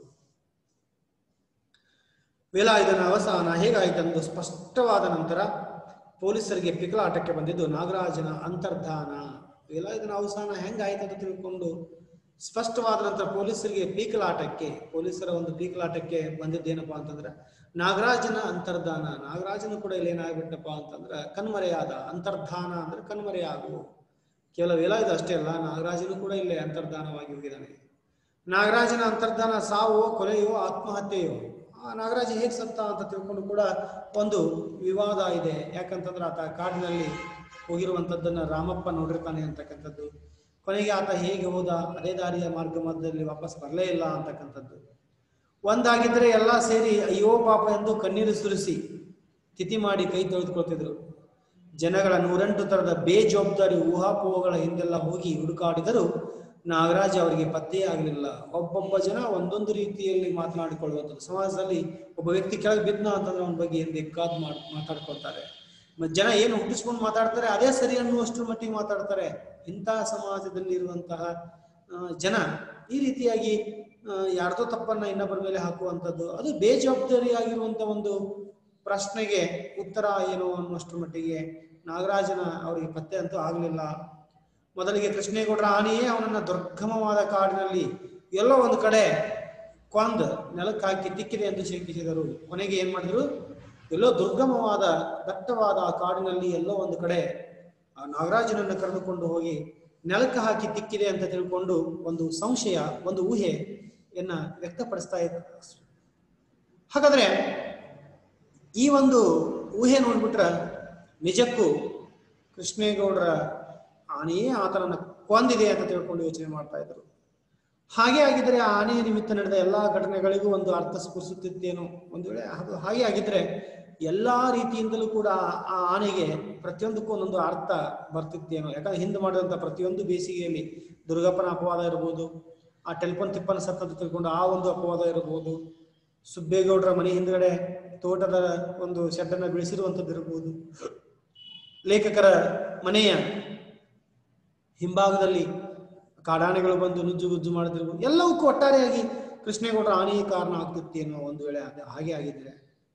ವೇಲಾಯುಧನ ಅವಸಾನ ಹೇಗಾಯಿತೆಂದು ಸ್ಪಷ್ಟವಾದ ನಂತರ ಪೊಲೀಸರಿಗೆ ಪಿಕಲಾಟಕ್ಕೆ ಬಂದಿದ್ದು ನಾಗರಾಜನ ಅಂತರ್ಧಾನ ವೇಲಾಯುಧನ ಅವಸಾನ ಹೆಂಗಾಯ್ತು ಅಂತ ತಿಳ್ಕೊಂಡು ಸ್ಪಷ್ಟವಾದ ನಂತರ ಪೊಲೀಸರಿಗೆ ಪೀಕಲಾಟಕ್ಕೆ ಪೊಲೀಸರ ಒಂದು ಪೀಕಲಾಟಕ್ಕೆ ಬಂದಿದ್ದೇನಪ್ಪಾ ಅಂತಂದ್ರೆ ನಾಗರಾಜನ ಅಂತರ್ಧಾನ ನಾಗರಾಜನು ಕೂಡ ಇಲ್ಲಿ ಏನಾಗ್ಬಿಟ್ಟಪ್ಪ ಅಂತಂದ್ರೆ ಕಣ್ಮರೆಯಾದ ಅಂತರ್ಧಾನ ಅಂದ್ರೆ ಕಣ್ಮರೆಯಾಗು ಕೇವಲ ವೇಲಾಯುಧ ಅಷ್ಟೇ ಅಲ್ಲ ನಾಗರಾಜನು ಕೂಡ ಇಲ್ಲೇ ಅಂತರ್ಧಾನವಾಗಿ ಹೋಗಿದ್ದಾನೆ ನಾಗರಾಜನ ಅಂತರ್ಧಾನ ಸಾವು ಕೊಲೆಯೋ ಆತ್ಮಹತ್ಯೆಯೋ ಆ ನಾಗರಾಜ ಹೇಗೆ ಸತ್ತ ಅಂತ ತಿಳ್ಕೊಂಡು ಕೂಡ ಒಂದು ವಿವಾದ ಇದೆ ಯಾಕಂತಂದ್ರೆ ಆತ ಕಾಡಿನಲ್ಲಿ ಹೋಗಿರುವಂತದ್ದನ್ನ ರಾಮಪ್ಪ ನೋಡಿರ್ತಾನೆ ಅಂತಕ್ಕಂಥದ್ದು ಕೊನೆಗೆ ಆತ ಹೇಗೆ ಹೋದ ಅದೇ ದಾರಿಯ ಮಾರ್ಗ ಮಧ್ಯದಲ್ಲಿ ವಾಪಸ್ ಬರಲೇ ಇಲ್ಲ ಅಂತಕ್ಕಂಥದ್ದು ಒಂದಾಗಿದ್ರೆ ಎಲ್ಲ ಸೇರಿ ಅಯ್ಯೋ ಪಾಪ ಎಂದು ಕಣ್ಣೀರು ಸುರಿಸಿ ತಿಥಿ ಮಾಡಿ ಕೈ ತೊಳೆದುಕೊಳ್ತಿದ್ರು ಜನಗಳ ನೂರೆಂಟು ತರದ ಬೇಜವಾಬ್ದಾರಿ ಊಹಾಪೋಹಗಳ ಹಿಂದೆಲ್ಲ ಹೋಗಿ ಹುಡುಕಾಡಿದರೂ ನಾಗರಾಜ್ ಅವರಿಗೆ ಪತ್ತೆಯೇ ಆಗಲಿಲ್ಲ ಒಬ್ಬೊಬ್ಬ ಜನ ಒಂದೊಂದು ರೀತಿಯಲ್ಲಿ ಮಾತನಾಡಿಕೊಳ್ಳುವಂಥದ್ದು ಸಮಾಜದಲ್ಲಿ ಒಬ್ಬ ವ್ಯಕ್ತಿ ಕೆಳಗೆ ಬಿದ್ದ ಅಂತಂದ್ರೆ ಅವನ ಬಗ್ಗೆ ಏನ್ ಬೇಕಾದ್ ಮಾಡ್ ಮಾತಾಡ್ಕೊಳ್ತಾರೆ ಮ- ಜನ ಏನು ಹುಟ್ಟಿಸ್ಕೊಂಡು ಮಾತಾಡ್ತಾರೆ ಅದೇ ಸರಿ ಅನ್ನುವಷ್ಟರ ಮಟ್ಟಿಗೆ ಮಾತಾಡ್ತಾರೆ ಇಂತಹ ಸಮಾಜದಲ್ಲಿ ಇರುವಂತಹ ಆ, ಜನ ಈ ರೀತಿಯಾಗಿ ಆ, ಯಾರ್ದೋ ತಪ್ಪನ್ನ ಇನ್ನೊಬ್ಬರ ಮೇಲೆ ಹಾಕುವಂಥದ್ದು ಅದು ಬೇಜವಾಬ್ದಾರಿಯಾಗಿರುವಂತ ಒಂದು ಪ್ರಶ್ನೆಗೆ ಉತ್ತರ ಏನು ಅನ್ನುವಷ್ಟರ ಮಟ್ಟಿಗೆ ನಾಗರಾಜನ ಅವರಿಗೆ ಪತ್ತೆ ಅಂತೂ ಆಗಲಿಲ್ಲ ಮೊದಲಿಗೆ ಕೃಷ್ಣೇಗೌಡರ ಆನೆಯೇ ಅವನನ್ನ ದುರ್ಗಮವಾದ ಕಾಡಿನಲ್ಲಿ ಎಲ್ಲೋ ಒಂದು ಕಡೆ ಕೊಂದ್ ನೆಲಕ್ಕೆ ಹಾಕಿ ತಿಕ್ಕಿದೆ ಎಂದು ಶಂಕಿಸಿದರು ಕೊನೆಗೆ ಏನ್ ಮಾಡಿದ್ರು ಎಲ್ಲೋ ದುರ್ಗಮವಾದ ದಟ್ಟವಾದ ಆ ಕಾಡಿನಲ್ಲಿ ಎಲ್ಲೋ ಒಂದು ಕಡೆ ಆ ನಾಗರಾಜನನ್ನು ಕರೆದುಕೊಂಡು ಹೋಗಿ ನೆಲಕ್ಕೆ ಹಾಕಿ ತಿಕ್ಕಿದೆ ಅಂತ ತಿಳ್ಕೊಂಡು ಒಂದು ಸಂಶಯ ಒಂದು ಊಹೆಯನ್ನ ವ್ಯಕ್ತಪಡಿಸ್ತಾ ಇದ್ದ ಹಾಗಾದ್ರೆ ಈ ಒಂದು ಊಹೆ ನೋಡ್ಬಿಟ್ರ ನಿಜಕ್ಕೂ ಕೃಷ್ಣೇಗೌಡರ ಆನೆಯೇ ಆತನನ್ನ ಕೊಂದಿದೆ ಅಂತ ತಿಳ್ಕೊಂಡು ಯೋಚನೆ ಮಾಡ್ತಾ ಇದ್ರು ಹಾಗೆ ಆಗಿದ್ರೆ ಆ ಆನೆಯ ನಿಮಿತ್ತ ನಡೆದ ಎಲ್ಲಾ ಘಟನೆಗಳಿಗೂ ಒಂದು ಅರ್ಥ ಸ್ಫುರಿಸುತ್ತಿತ್ತೇನೋ ಒಂದು ವೇಳೆ ಅದು ಹಾಗೆ ಆಗಿದ್ರೆ ಎಲ್ಲಾ ರೀತಿಯಿಂದಲೂ ಕೂಡ ಆ ಆನೆಗೆ ಪ್ರತಿಯೊಂದಕ್ಕೂ ಒಂದೊಂದು ಅರ್ಥ ಬರ್ತಿತ್ತೇನೋ ಯಾಕಂದ್ರೆ ಹಿಂದೆ ಮಾಡಿದಂತ ಪ್ರತಿಯೊಂದು ಬೇಸಿಗೆಯಲ್ಲಿ ದುರ್ಗಪ್ಪನ ಅಪವಾದ ಇರ್ಬೋದು ಆ ಟೆಲಿಫೋನ್ ತಿಪ್ಪನ ಸತ್ತಂತ ತಿಳ್ಕೊಂಡು ಆ ಒಂದು ಅಪವಾದ ಇರಬಹುದು ಸುಬ್ಬೇಗೌಡರ ಮನೆ ಹಿಂದ್ಗಡೆ ತೋಟದ ಒಂದು ಶೆಡ್ಡನ್ನ ಬೆಳೆಸಿರುವಂತದ್ದು ಇರಬಹುದು ಲೇಖಕರ ಮನೆಯ ಹಿಂಭಾಗದಲ್ಲಿ ಕಾಡಾನೆಗಳು ಬಂದು ನುಜ್ಜು ಗುಜ್ಜು ಮಾಡುತ್ತಿರ್ಬೋದು ಎಲ್ಲವಕ್ಕೂ ಒಟ್ಟಾರೆಯಾಗಿ ಕೃಷ್ಣೇಗೌಡರ ಹಾನಿಯ ಕಾರಣ ಆಗ್ತಿತ್ತೇನೋ ಒಂದು ವೇಳೆ ಅದು ಹಾಗೆ ಆಗಿದ್ರೆ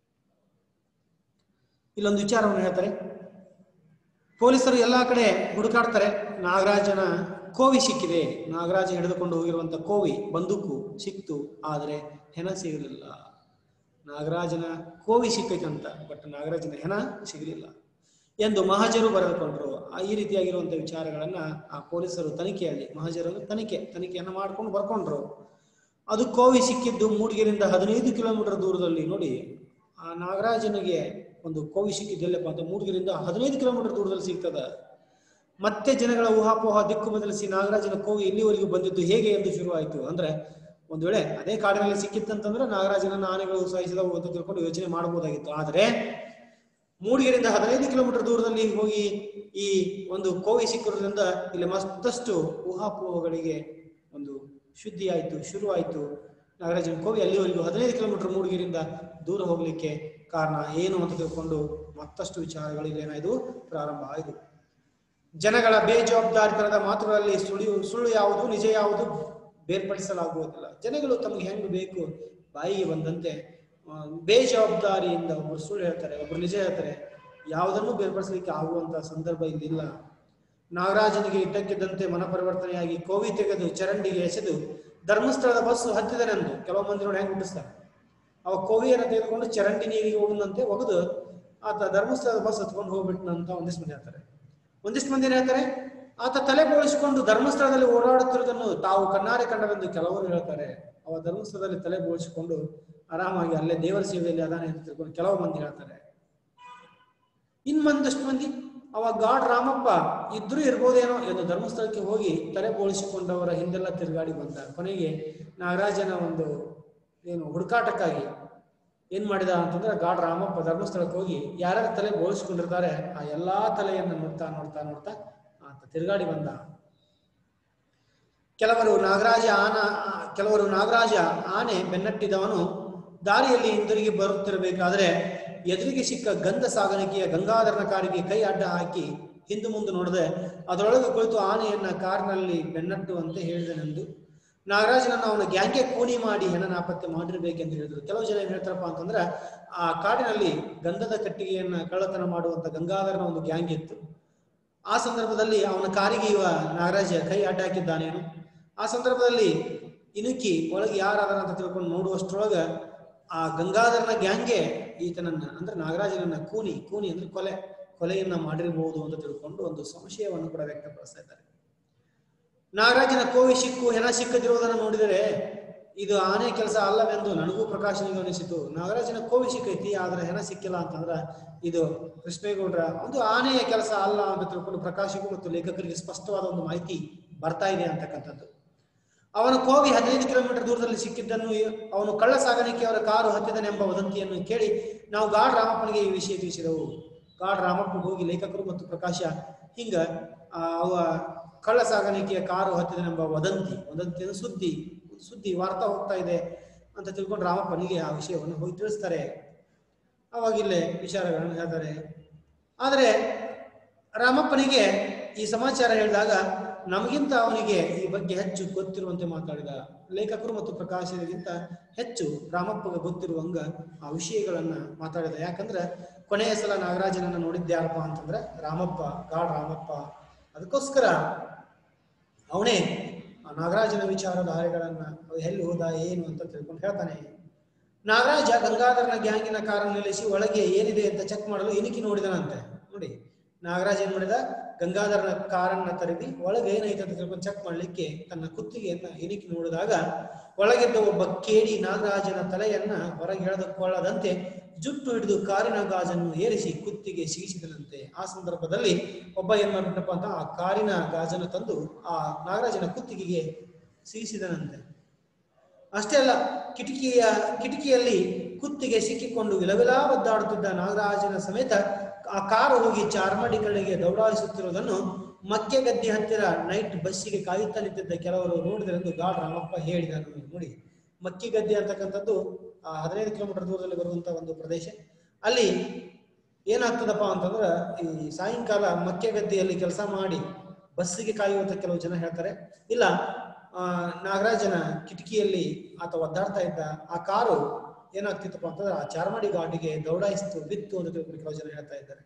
ಇಲ್ಲೊಂದು ವಿಚಾರವನ್ನು ಹೇಳ್ತಾರೆ ಪೊಲೀಸರು ಎಲ್ಲಾ ಕಡೆ ಹುಡುಕಾಡ್ತಾರೆ ನಾಗರಾಜನ ಕೋವಿ ಸಿಕ್ಕಿದೆ ನಾಗರಾಜ ಹಿಡಿದುಕೊಂಡು ಹೋಗಿರುವಂತ ಕೋವಿ ಬಂದೂಕು ಸಿಕ್ತು ಆದರೆ ಹೆಣ ಸಿಗಲಿಲ್ಲ ನಾಗರಾಜನ ಕೋವಿ ಸಿಕ್ಕೈತಂತ ಬಟ್ ನಾಗರಾಜನ ಹೆಣ ಸಿಗಲಿಲ್ಲ ಎಂದು ಮಹಾಜರು ಬರೆದುಕೊಂಡ್ರು ಆ ಈ ರೀತಿಯಾಗಿರುವಂತ ವಿಚಾರಗಳನ್ನ ಆ ಪೊಲೀಸರು ತನಿಖೆಯಲ್ಲಿ ಮಹಾಜರನ್ನು ತನಿಖೆ ತನಿಖೆಯನ್ನ ಮಾಡ್ಕೊಂಡು ಬರ್ಕೊಂಡ್ರು ಅದು ಕೋವಿ ಸಿಕ್ಕಿದ್ದು ಮೂಡಿಗೆರಿಂದ ಹದಿನೈದು ಕಿಲೋಮೀಟರ್ ದೂರದಲ್ಲಿ ನೋಡಿ ಆ ನಾಗರಾಜನಿಗೆ ಒಂದು ಕೋವಿ ಸಿಕ್ಕಿದ್ದು ಎಲ್ಲಪ್ಪ ಅಂತ ಮೂಡಿಗೆರಿಂದ ಹದಿನೈದು ಕಿಲೋಮೀಟರ್ ದೂರದಲ್ಲಿ ಸಿಗ್ತದ ಮತ್ತೆ ಜನಗಳ ಊಹಾಪೋಹ ದಿಕ್ಕು ಬದಲಿಸಿ ನಾಗರಾಜನ ಕೋವಿ ಇಲ್ಲಿವರೆಗೂ ಬಂದಿದ್ದು ಹೇಗೆ ಎಂದು ಶುರುವಾಯಿತು ಅಂದ್ರೆ ಒಂದು ವೇಳೆ ಅದೇ ಕಾಡಿನಲ್ಲಿ ಸಿಕ್ಕಿತ್ತಂತಂದ್ರೆ ನಾಗರಾಜನನ್ನ ಆನೆಗಳು ಸಾಯಿಸಿದವು ಅಂತ ತಿಳ್ಕೊಂಡು ಯೋಚನೆ ಮಾಡಬಹುದಾಗಿತ್ತು ಆದರೆ ಮೂಡಿಗೆರೆಯಿಂದ ಹದಿನೈದು ಕಿಲೋಮೀಟರ್ ದೂರದಲ್ಲಿ ಹೋಗಿ ಈ ಒಂದು ಕೋವಿ ಸಿಕ್ಕಿರೋದ್ರಿಂದ ಇಲ್ಲಿ ಮತ್ತಷ್ಟು ಊಹಾಪೋಹಗಳಿಗೆ ಒಂದು ಶುದ್ಧಿ ಆಯ್ತು ಶುರು ಆಯ್ತು ನಾಗರಾಜನ ಕೋವಿ ಅಲ್ಲಿವರೆಗೂ ಹದಿನೈದು ಕಿಲೋಮೀಟರ್ ಮೂಡಿಗೆರೆಯಿಂದ ದೂರ ಹೋಗ್ಲಿಕ್ಕೆ ಕಾರಣ ಏನು ಅಂತ ತಿಳ್ಕೊಂಡು ಮತ್ತಷ್ಟು ವಿಚಾರಗಳು ಇಲ್ಲೇನಾಯ್ತು ಪ್ರಾರಂಭ ಆಯಿತು ಜನಗಳ ಬೇಜವಾಬ್ದಾರಿತನದ ಮಾತುಗಳಲ್ಲಿ ಸುಳಿವು ಸುಳ್ಳು ಯಾವುದು ನಿಜ ಯಾವುದು ಬೇರ್ಪಡಿಸಲಾಗುವುದಿಲ್ಲ ಜನಗಳು ತಮಗೆ ಹೆಂಗ್ ಬೇಕು ಬಾಯಿಗೆ ಬಂದಂತೆ ಆ, ಬೇಜವಾಬ್ದಾರಿಯಿಂದ ಒಬ್ರು ಸುಳ್ಳು ಹೇಳ್ತಾರೆ ಒಬ್ರು ನಿಜ ಹೇಳ್ತಾರೆ ಯಾವುದನ್ನು ಬೇರ್ಪಡಿಸಲಿಕ್ಕೆ ಆಗುವಂತ ಸಂದರ್ಭ ಇಲ್ಲಿಲ್ಲ ನಾಗರಾಜನಿಗೆ ಇಟ್ಟಕ್ಕಿದ್ದಂತೆ ಮನ ಪರಿವರ್ತನೆಯಾಗಿ ಕೋವಿ ತೆಗೆದು ಚರಂಡಿಗೆ ಎಸೆದು ಧರ್ಮಸ್ಥಳದ ಬಸ್ ಹತ್ತಿದನೆಂದು ಕೆಲವು ಮಂದಿ ನೋಡಿ ಹೆಂಗ್ ಹುಟ್ಟಿಸ್ತಾರೆ ಅವ ಕೋವಿಯನ್ನು ತೆಗೆದುಕೊಂಡು ಚರಂಡಿ ನೀರಿಗೆ ಹೋಗುದಂತೆ ಒಗೆದು ಆತ ಧರ್ಮಸ್ಥಳದ ಬಸ್ ಹತ್ಕೊಂಡು ಹೋಗ್ಬಿಟ್ನಂತ ಒಂದಿಷ್ಟು ಮಂದಿ ಹೇಳ್ತಾರೆ ಒಂದಿಷ್ಟು ಮಂದಿ ಏನ್ ಹೇಳ್ತಾರೆ ಆತ ತಲೆ ಬೋಳಿಸಿಕೊಂಡು ಧರ್ಮಸ್ಥಳದಲ್ಲಿ ಓಡಾಡುತ್ತಿರುವುದನ್ನು ತಾವು ಕಣ್ಣಾರೆ ಕಂಡರೆಂದು ಕೆಲವರು ಹೇಳ್ತಾರೆ ಅವ ಧರ್ಮಸ್ಥಳದಲ್ಲಿ ತಲೆ ಬೋಳಿಸಿಕೊಂಡು ಆರಾಮಾಗಿ ಅಲ್ಲೇ ದೇವರ ಸೇವೆಯಲ್ಲಿ ಅದಾನೆ ಅಂತ ತಿಳ್ಕೊಂಡು ಕೆಲವು ಮಂದಿ ಹೇಳ್ತಾರೆ ಇನ್ ಮಂದಷ್ಟು ಮಂದಿ ಅವ ಗಾಡ್ ರಾಮಪ್ಪ ಇದ್ರೂ ಇರ್ಬೋದೇನೋ ಎಂದು ಧರ್ಮಸ್ಥಳಕ್ಕೆ ಹೋಗಿ ತಲೆ ಬೋಳಿಸಿಕೊಂಡವರ ಹಿಂದೆಲ್ಲ ತಿರುಗಾಡಿ ಬಂದ ಕೊನೆಗೆ ನಾಗರಾಜನ ಒಂದು ಏನು ಹುಡುಕಾಟಕ್ಕಾಗಿ ಏನ್ ಮಾಡಿದ ಅಂತಂದ್ರೆ ಗಾಡ್ ರಾಮಪ್ಪ ಧರ್ಮಸ್ಥಳಕ್ಕೆ ಹೋಗಿ ಯಾರ್ಯಾರ ತಲೆ ಬೋಳಿಸ್ಕೊಂಡಿರ್ತಾರೆ ಆ ಎಲ್ಲಾ ತಲೆಯನ್ನು ನೋಡ್ತಾ ನೋಡ್ತಾ ನೋಡ್ತಾ ಆತ ತಿರುಗಾಡಿ ಬಂದ ಕೆಲವರು ನಾಗರಾಜ ಆನ ಕೆಲವರು ನಾಗರಾಜ ಆನೆ ಬೆನ್ನಟ್ಟಿದವನು ದಾರಿಯಲ್ಲಿ ಹಿಂದಿರುಗಿ ಬರುತ್ತಿರಬೇಕಾದ್ರೆ ಎದುರಿಗೆ ಸಿಕ್ಕ ಗಂಧ ಸಾಗಾಣಿಕೆಯ ಗಂಗಾಧರನ ಕಾರಿಗೆ ಕೈ ಅಡ್ಡ ಹಾಕಿ ಹಿಂದು ಮುಂದೆ ನೋಡದೆ ಅದರೊಳಗೆ ಕುಳಿತು ಆನೆಯನ್ನ ಕಾರಿನಲ್ಲಿ ಬೆನ್ನಟ್ಟುವಂತೆ ಹೇಳಿದನೆಂದು ನಾಗರಾಜನನ್ನು ಅವನ ಗ್ಯಾಂಗೆ ಕೂನಿ ಮಾಡಿ ಹೆಣ ನಾಪತ್ತೆ ಮಾಡಿರ್ಬೇಕೆಂದು ಹೇಳಿದ್ರು ಕೆಲವು ಜನ ಏನ್ ಹೇಳ್ತಾರಪ್ಪ ಅಂತಂದ್ರೆ ಆ ಕಾಡಿನಲ್ಲಿ ಗಂಧದ ಕಟ್ಟಿಗೆಯನ್ನ ಕಳ್ಳತನ ಮಾಡುವಂತ ಗಂಗಾಧರನ ಒಂದು ಗ್ಯಾಂಗ್ ಇತ್ತು ಆ ಸಂದರ್ಭದಲ್ಲಿ ಅವನ ಕಾರಿಗೆ ಇವ ನಾಗರಾಜ ಕೈ ಅಡ್ಡ ಹಾಕಿದ್ದಾನೇನು ಆ ಸಂದರ್ಭದಲ್ಲಿ ಇನುಕಿ ಒಳಗೆ ಯಾರಾದರ ಅಂತ ತಿಳ್ಕೊಂಡು ನೋಡುವಷ್ಟರೊಳಗ ಆ ಗಂಗಾಧರನ ಗ್ಯಾಂಗೆ ಈತನನ್ನ ಅಂದ್ರೆ ನಾಗರಾಜನನ್ನ ಕೂನಿ ಕೂನಿ ಅಂದ್ರೆ ಕೊಲೆ ಕೊಲೆಯನ್ನ ಮಾಡಿರಬಹುದು ಅಂತ ತಿಳ್ಕೊಂಡು ಒಂದು ಸಂಶಯವನ್ನು ಕೂಡ ವ್ಯಕ್ತಪಡಿಸ್ತಾ ಇದ್ದಾರೆ ನಾಗರಾಜನ ಕೋವಿ ಸಿಕ್ಕು ಹೆಣ ಸಿಕ್ಕದಿರುವುದನ್ನು ನೋಡಿದರೆ ಇದು ಆನೆ ಕೆಲಸ ಅಲ್ಲವೆಂದು ನನಗೂ ಪ್ರಕಾಶನಿಗೆ ಅನಿಸಿತು ನಾಗರಾಜನ ಕೋವಿ ಸಿಕ್ಕೈತಿ ಆದ್ರೆ ಹೆಣ ಸಿಕ್ಕಿಲ್ಲ ಅಂತಂದ್ರ ಇದು ಕೃಷ್ಣೇಗೌಡರ ಒಂದು ಆನೆಯ ಕೆಲಸ ಅಲ್ಲ ಅಂತ ತಿಳ್ಕೊಂಡು ಪ್ರಕಾಶಿಗೂ ಮತ್ತು ಲೇಖಕರಿಗೆ ಸ್ಪಷ್ಟವಾದ ಒಂದು ಮಾಹಿತಿ ಬರ್ತಾ ಇದೆ ಅಂತಕ್ಕಂಥದ್ದು ಅವನ ಕೋವಿ ಹದಿನೈದು ಕಿಲೋಮೀಟರ್ ದೂರದಲ್ಲಿ ಸಿಕ್ಕಿದ್ದನ್ನು ಅವನು ಕಳ್ಳ ಸಾಗಾಣಿಕೆಯವರ ಕಾರು ಹತ್ತಿದನೆಂಬ ವದಂತಿಯನ್ನು ಕೇಳಿ ನಾವು ಗಾಡ್ ರಾಮಪ್ಪನಿಗೆ ಈ ವಿಷಯ ತಿಳಿಸಿದೆವು ಗಾಡ್ ರಾಮಪ್ಪ ಹೋಗಿ ಲೇಖಕರು ಮತ್ತು ಪ್ರಕಾಶ ಹಿಂಗ ಆ, ಅವ ಕಳ್ಳ ಸಾಗಾಣಿಕೆಯ ಕಾರು ಹತ್ತಿದನೆಂಬ ವದಂತಿ ವದಂತಿ ಅಂದ್ರೆ ಸುದ್ದಿ ಸುದ್ದಿ ವಾರ್ತಾ ಹೋಗ್ತಾ ಇದೆ ಅಂತ ತಿಳ್ಕೊಂಡು ರಾಮಪ್ಪನಿಗೆ ಆ ವಿಷಯವನ್ನು ಹೋಗಿ ತಿಳಿಸ್ತಾರೆ ಅವಾಗಿಲ್ಲೇ ವಿಚಾರಗಳನ್ನು ಹೇಳ್ತಾರೆ ಆದರೆ ರಾಮಪ್ಪನಿಗೆ ಈ ಸಮಾಚಾರ ಹೇಳಿದಾಗ ನಮಗಿಂತ ಅವನಿಗೆ ಈ ಬಗ್ಗೆ ಹೆಚ್ಚು ಗೊತ್ತಿರುವಂತೆ ಮಾತಾಡಿದ ಲೇಖಕರು ಮತ್ತು ಪ್ರಕಾಶನಗಿಂತ ಹೆಚ್ಚು ರಾಮಪ್ಪಗೆ ಗೊತ್ತಿರುವಂಗ ಆ ವಿಷಯಗಳನ್ನ ಮಾತಾಡಿದ ಯಾಕಂದ್ರೆ ಕೊನೆಯ ಸಲ ನಾಗರಾಜನನ್ನ ನೋಡಿದ್ದೆ ಯಾರಪ್ಪ ಅಂತಂದ್ರೆ ರಾಮಪ್ಪ ಗಾಡ್ ರಾಮಪ್ಪ ಅದಕ್ಕೋಸ್ಕರ ಅವನೇ ಆ ನಾಗರಾಜನ ವಿಚಾರಧಾರೆಗಳನ್ನ ಅವ ಎಲ್ಲಿ ಹೋದ ಏನು ಅಂತ ತಿಳ್ಕೊಂಡು ಹೇಳ್ತಾನೆ ನಾಗರಾಜ ಗಂಗಾಧರನ ಗ್ಯಾಂಗಿನ ಕಾರನ್ನು ನಿಲ್ಲಿಸಿ ಒಳಗೆ ಏನಿದೆ ಅಂತ ಚೆಕ್ ಮಾಡಲು ಇಣುಕಿ ನೋಡಿದನಂತೆ ನೋಡಿ ನಾಗರಾಜ್ ಏನ್ ಮಾಡಿದ ಗಂಗಾಧರನ ಕಾರನ್ನ ತರದಿ ಒಳಗೆ ಏನೈತೆ ಅಂತ ತಿಳ್ಕೊಂಡು ಚೆಕ್ ಮಾಡ್ಲಿಕ್ಕೆ ತನ್ನ ಕುತ್ತಿಗೆಯನ್ನ ಇಣುಕಿ ನೋಡಿದಾಗ ಒಳಗಿದ್ದ ಒಬ್ಬ ಕೇಡಿ ನಾಗರಾಜನ ತಲೆಯನ್ನ ಹೊರಗೆ ಎಳೆದುಕೊಳ್ಳದಂತೆ ಜುಟ್ಟು ಹಿಡಿದು ಕಾರಿನ ಗಾಜನ್ನು ಏರಿಸಿ ಕುತ್ತಿಗೆ ಸಿಗಿಸಿದನಂತೆ ಆ ಸಂದರ್ಭದಲ್ಲಿ ಒಬ್ಬ ಏನ್ ಮಾಡ್ಬಿಟ್ಟಪ್ಪ ಅಂತ ಆ ಕಾರಿನ ಗಾಜನ್ನು ತಂದು ಆ ನಾಗರಾಜನ ಕುತ್ತಿಗೆಗೆ ಸಿಗಿಸಿದನಂತೆ ಅಷ್ಟೇ ಅಲ್ಲ ಕಿಟಕಿಯ ಕಿಟಕಿಯಲ್ಲಿ ಕುತ್ತಿಗೆ ಸಿಕ್ಕಿಕೊಂಡು ವಿಲವಿಲ ಒದ್ದಾಡುತ್ತಿದ್ದ ನಾಗರಾಜನ ಸಮೇತ ಆ ಕಾರು ಹೋಗಿ ಚಾರ್ಮಡಿ ಕಡೆಗೆ ದೌಡಾಯಿಸುತ್ತಿರುವುದನ್ನು ಮಕ್ಕೆ ಗದ್ದೆ ಹತ್ತಿರ ನೈಟ್ ಬಸ್ಸಿಗೆ ಕಾಯುತ್ತಾ ನಿಂತಿದ್ದ ಕೆಲವರು ನೋಡಿದರೆಂದು ಗಾಡ್ ರಾಮಪ್ಪ ಹೇಳಿದನು ನೋಡಿ ಮಕ್ಕಿ ಗದ್ದೆ ಅಂತಕ್ಕಂಥದ್ದು ಆ ಹದಿನೈದು ಕಿಲೋಮೀಟರ್ ದೂರದಲ್ಲಿ ಬರುವಂತ ಒಂದು ಪ್ರದೇಶ ಅಲ್ಲಿ ಏನಾಗ್ತದಪ್ಪ ಅಂತಂದ್ರ ಈ ಸಾಯಂಕಾಲ ಮಕ್ಕೆ ಗದ್ದೆಯಲ್ಲಿ ಕೆಲಸ ಮಾಡಿ ಬಸ್ಸಿಗೆ ಕಾಯುವಂತ ಕೆಲವು ಜನ ಹೇಳ್ತಾರೆ ಇಲ್ಲ ಆ ನಾಗರಾಜನ ಕಿಟಕಿಯಲ್ಲಿ ಆತ ಒದ್ದಾಡ್ತಾ ಇದ್ದ ಆ ಕಾರು ಏನಾಗ್ತಿತ್ತಪ್ಪ ಅಂತಂದ್ರೆ ಆ ಚಾರ್ಮಾಡಿ ಘಾಟಿಗೆ ದೌಡಾಯಿಸ್ತು ಬಿತ್ತು ಅಂತ ತಿಳ್ಕೊಂಡು ಕೆಲವು ಜನ ಹೇಳ್ತಾ ಇದ್ದಾರೆ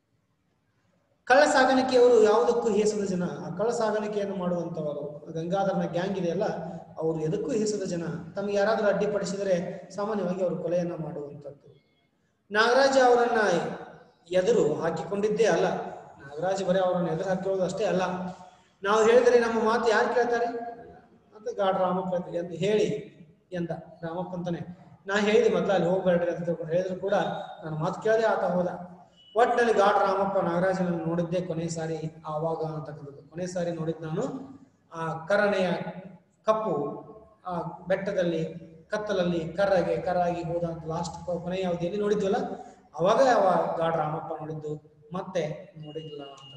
ಕಳ್ಳ ಸಾಗಾಣಿಕೆಯವರು ಯಾವುದಕ್ಕೂ ಹೇಸದ ಜನ ಆ ಕಳ್ಳ ಸಾಗಾಣಿಕೆಯನ್ನು ಮಾಡುವಂತವರು ಗಂಗಾಧರನ ಗ್ಯಾಂಗ್ ಇದೆಯಲ್ಲ ಅವರು ಎದಕ್ಕೂ ಹೇಸದ ಜನ ತಮಗೆ ಯಾರಾದರೂ ಅಡ್ಡಿಪಡಿಸಿದರೆ ಸಾಮಾನ್ಯವಾಗಿ ಅವರು ಕೊಲೆಯನ್ನ ಮಾಡುವಂಥದ್ದು ನಾಗರಾಜ ಅವರನ್ನ ಎದುರು ಹಾಕಿಕೊಂಡಿದ್ದೇ ಅಲ್ಲ ನಾಗರಾಜ ಬರೀ ಅವರನ್ನು ಎದುರು ಹಾಕಿರೋದು ಅಷ್ಟೇ ಅಲ್ಲ ನಾವು ಹೇಳಿದರೆ ನಮ್ಮ ಮಾತು ಯಾರು ಕೇಳ್ತಾರೆ ಅಂತ ಗಾಡ್ ರಾಮಪ್ಪ ಅಂತ ಹೇಳಿ ಎಂದ ರಾಮಪ್ಪ ಅಂತಾನೆ ನಾ ಹೇಳಿದೆ ಮೊದ್ಲು ಅಲ್ಲಿ ಹೋಗ್ಬೇಡ್ರಿ ಅಂತ ತಿಳ್ಕೊಂಡು ಹೇಳಿದ್ರು ಕೂಡ ನನ್ನ ಮಾತು ಕೇಳದೆ ಆತ ಹೋದ ಒಟ್ಟಿನಲ್ಲಿ ಗಾಡ್ ರಾಮಪ್ಪ ನಾಗರಾಜನನ್ನು ನೋಡಿದ್ದೆ ಕೊನೆ ಸಾರಿ ಆವಾಗ ಅಂತಕ್ಕಂಥದ್ದು ಕೊನೆ ಸಾರಿ ನೋಡಿದ್ ನಾನು ಆ ಕರನೆಯ ಕಪ್ಪು ಆ ಬೆಟ್ಟದಲ್ಲಿ ಕತ್ತಲಲ್ಲಿ ಕರ್ರಗೆ ಕರಾಗಿ ಹೋದ ಅಂತ ಲಾಸ್ಟ್ ಕೊನೆಯ ಅವಧಿಯಲ್ಲಿ ನೋಡಿದ್ವಲ್ಲ ಅವಾಗ ಅವ ಗಾಡ್ ರಾಮಪ್ಪ ನೋಡಿದ್ದು ಮತ್ತೆ ನೋಡಿಲ್ಲ ಅಂತ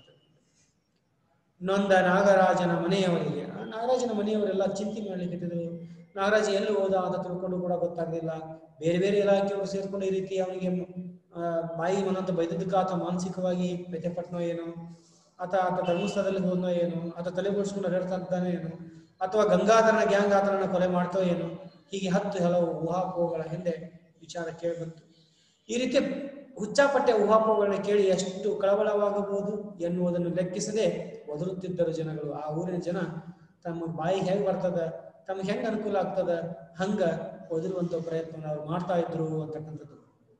ನೊಂದ ನಾಗರಾಜನ ಮನೆಯವರಿಗೆ ಆ ನಾಗರಾಜನ ಮನೆಯವರೆಲ್ಲ ಚಿಂತೆ ಮಾಡ್ಲಿಕ್ಕೆ ನಾಗರಾಜ ಎಲ್ಲಿ ಹೋದ ಅಂತ ತಿಳ್ಕೊಂಡು ಕೂಡ ಗೊತ್ತಾಗ್ಲಿಲ್ಲ ಬೇರೆ ಬೇರೆ ಇಲಾಖೆಯವರು ಸೇರ್ಕೊಂಡು ಈ ರೀತಿ ಅವನಿಗೆ ಆ, ಬಾಯಿ ಮನಂತ ಬೈದದ್ದಕ್ಕೆ ಆತ ಮಾನಸಿಕವಾಗಿ ವ್ಯಥೆಪಟ್ನೋ ಏನೋ ಆತ ಆತ ಧರ್ಮಸ್ಥಳದಲ್ಲಿ ಹೋದ್ನೋ ಏನೋ ಆತ ತಲೆ ಬೋಡ್ಸ್ಕೊಂಡು ಅಡ್ಡಾಡ್ತಾ ಇದ್ದಾನೋ ಏನೋ ಅಥವಾ ಗಂಗಾಧರನ ಗ್ಯಾಂಗ್ ಆತನನ್ನ ಕೊಲೆ ಮಾಡ್ತೋ ಏನೋ ಹೀಗೆ ಹತ್ತು ಹಲವು ಊಹಾಪೋಹಗಳ ಹಿಂದೆ ವಿಚಾರ ಕೇಳಿ ಬಂತು ಈ ರೀತಿ ಹುಚ್ಚಾಪಟ್ಟೆ ಊಹಾಪೋಹಗಳನ್ನ ಕೇಳಿ ಎಷ್ಟು ಕಳವಳವಾಗಬಹುದು ಎನ್ನುವುದನ್ನು ಲೆಕ್ಕಿಸದೆ ಒದರುತ್ತಿದ್ದರು ಜನಗಳು ಆ ಊರಿನ ಜನ ತಮ್ಮ ಬಾಯಿಗೆ ಹೆಂಗ್ ಬರ್ತದ ತಮ್ಗೆ ಹೆಂಗ್ ಅನುಕೂಲ ಆಗ್ತದ ಹಂಗ ಒದರುವಂತ ಪ್ರಯತ್ನ ಅವ್ರು ಮಾಡ್ತಾ ಇದ್ರು ಅಂತಕ್ಕಂಥದ್ದು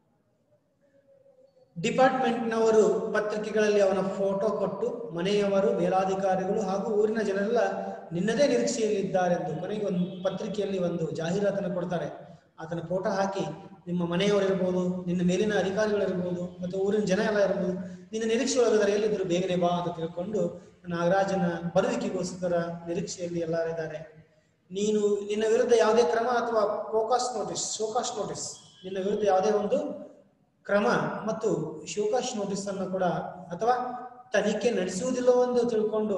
ಡಿಪಾರ್ಟ್ಮೆಂಟ್ನವರು ಪತ್ರಿಕೆಗಳಲ್ಲಿ ಅವನ ಫೋಟೋ ಕೊಟ್ಟು ಮನೆಯವರು ಮೇಲಾಧಿಕಾರಿಗಳು ಹಾಗೂ ಊರಿನ ಜನರೆಲ್ಲ ನಿನ್ನದೇ ನಿರೀಕ್ಷೆಯಲ್ಲಿದ್ದಾರೆಂದು ಕೊನೆಗೆ ಒಂದು ಪತ್ರಿಕೆಯಲ್ಲಿ ಒಂದು ಜಾಹೀರಾತನ್ನು ಕೊಡ್ತಾರೆ ಆತನ ಫೋಟೋ ಹಾಕಿ ನಿಮ್ಮ ಮನೆಯವರಿರ್ಬೋದು ನಿನ್ನ ಮೇಲಿನ ಅಧಿಕಾರಿಗಳಿರ್ಬೋದು ಮತ್ತು ಊರಿನ ಜನ ಎಲ್ಲ ಇರ್ಬೋದು ನಿನ್ನ ನಿರೀಕ್ಷೆ ಒಳಗಿದ್ದಾರೆ ಎಲ್ಲಿದ್ರು ಬೇಗನೆ ಬಾ ಅಂತ ತಿಳ್ಕೊಂಡು ನಾಗರಾಜನ ಬರುವಿಕೆಗೋಸ್ಕರ ನಿರೀಕ್ಷೆಯಲ್ಲಿ ಎಲ್ಲರಿದ್ದಾರೆ ನೀನು ನಿನ್ನ ವಿರುದ್ಧ ಯಾವುದೇ ಕ್ರಮ ಅಥವಾ ಫೋಕಸ್ ನೋಟಿಸ್ ಶೋಕಾಸ್ ನೋಟಿಸ್ ನಿನ್ನ ವಿರುದ್ಧ ಯಾವುದೇ ಒಂದು ಕ್ರಮ ಮತ್ತು ಶೋಕಾಶ್ ನೋಟಿಸ್ ಅನ್ನು ಕೂಡ ಅಥವಾ ತನಿಖೆ ನಡೆಸುವುದಿಲ್ಲವೋ ಎಂದು ತಿಳ್ಕೊಂಡು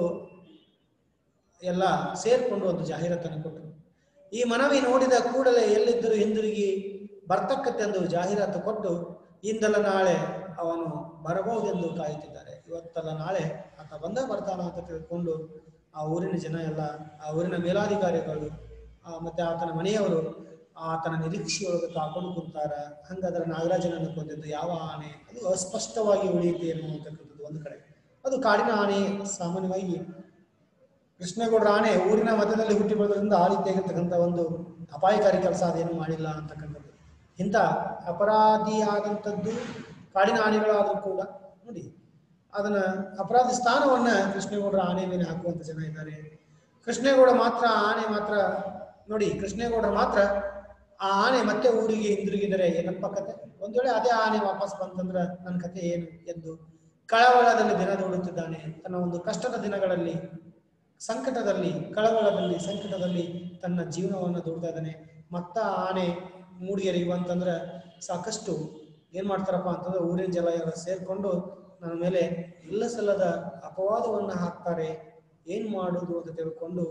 ಎಲ್ಲ ಸೇರ್ಕೊಂಡು ಒಂದು ಜಾಹೀರಾತನ್ನು ಕೊಟ್ಟರು ಈ ಮನವಿ ನೋಡಿದ ಕೂಡಲೇ ಎಲ್ಲಿದ್ದರೂ ಹಿಂದಿರುಗಿ ಬರ್ತಕ್ಕತ್ತೆಂದು ಜಾಹೀರಾತು ಕೊಟ್ಟು ಇಂದಲ್ಲ ನಾಳೆ ಅವನು ಬರಬಹುದೆಂದು ಕಾಯುತ್ತಿದ್ದಾರೆ ಇವತ್ತಲ್ಲ ನಾಳೆ ಆತ ಬಂದ ಬರ್ತಾನ ಅಂತ ತಿಳ್ಕೊಂಡು ಆ ಊರಿನ ಜನ ಎಲ್ಲ ಆ ಊರಿನ ಮೇಲಾಧಿಕಾರಿಗಳು ಆ, ಮತ್ತೆ ಆತನ ಮನೆಯವರು ಆತನ ನಿರೀಕ್ಷೆಯೊಳಗೆ ಕಾಕೊಂಡು ಕುಂತಾರ ಹಂಗಾದ್ರೆ ನಾಗರಾಜನನ್ನು ಕೊಂದಿದ್ದು ಯಾವ ಆನೆ ಅದು ಅಸ್ಪಷ್ಟವಾಗಿ ಉಳಿಯುತ್ತೆ ಎನ್ನುವಂತಕ್ಕಂಥದ್ದು ಒಂದು ಕಡೆ ಅದು ಕಾಡಿನ ಆನೆ ಸಾಮಾನ್ಯವಾಗಿ ಕೃಷ್ಣಗೌಡರ ಆನೆ ಊರಿನ ಮಧ್ಯದಲ್ಲಿ ಹುಟ್ಟಿ ಬೆಳೆದ್ರಿಂದ ಆ ರೀತಿಯಾಗಿರ್ತಕ್ಕಂಥ ಒಂದು ಅಪಾಯಕಾರಿ ಕೆಲಸ ಅದೇನು ಮಾಡಿಲ್ಲ ಅಂತಕ್ಕಂಥದ್ದು ಇಂಥ ಅಪರಾಧಿ ಆದಂಥದ್ದು ಕಾಡಿನ ಆನೆಗಳಾದ್ರೂ ಕೂಡ ನೋಡಿ ಅದನ್ನ ಅಪರಾಧಿ ಸ್ಥಾನವನ್ನ ಕೃಷ್ಣೇಗೌಡರ ಆನೆ ಮೇಲೆ ಹಾಕುವಂತ ಜನ ಇದ್ದಾರೆ ಕೃಷ್ಣೇಗೌಡ ಮಾತ್ರ ಆನೆ ಮಾತ್ರ ನೋಡಿ ಕೃಷ್ಣೇಗೌಡರು ಮಾತ್ರ ಆ ಆನೆ ಮತ್ತೆ ಊರಿಗೆ ಹಿಂದಿರುಗಿದರೆ ಏನಪ್ಪ ಕತೆ ಒಂದ್ ವೇಳೆ ಅದೇ ಆನೆ ವಾಪಸ್ ಬಂತಂದ್ರ ನನ್ನ ಕತೆ ಏನು ಎಂದು ಕಳವಳದಲ್ಲಿ ದಿನ ದೂಡುತ್ತಿದ್ದಾನೆ ತನ್ನ ಒಂದು ಕಷ್ಟದ ದಿನಗಳಲ್ಲಿ ಸಂಕಟದಲ್ಲಿ ಕಳವಳದಲ್ಲಿ ಸಂಕಟದಲ್ಲಿ ತನ್ನ ಜೀವನವನ್ನು ದೂಡ್ತಾ ಇದ್ದಾನೆ ಮತ್ತ ಆನೆ ಮೂಡಿಗೆರಿಗೆ ಬಂತಂದ್ರ ಸಾಕಷ್ಟು ಏನ್ ಮಾಡ್ತಾರಪ್ಪ ಅಂತಂದ್ರೆ ಊರಿನ ಜನ ಎಲ್ಲ ಸೇರ್ಕೊಂಡು ನನ್ನ ಮೇಲೆ ಇಲ್ಲ ಸಲ್ಲದ ಅಪವಾದವನ್ನ ಹಾಕ್ತಾರೆ ಏನ್ ಮಾಡುದು ಅಂತ ತಿಳ್ಕೊಂಡು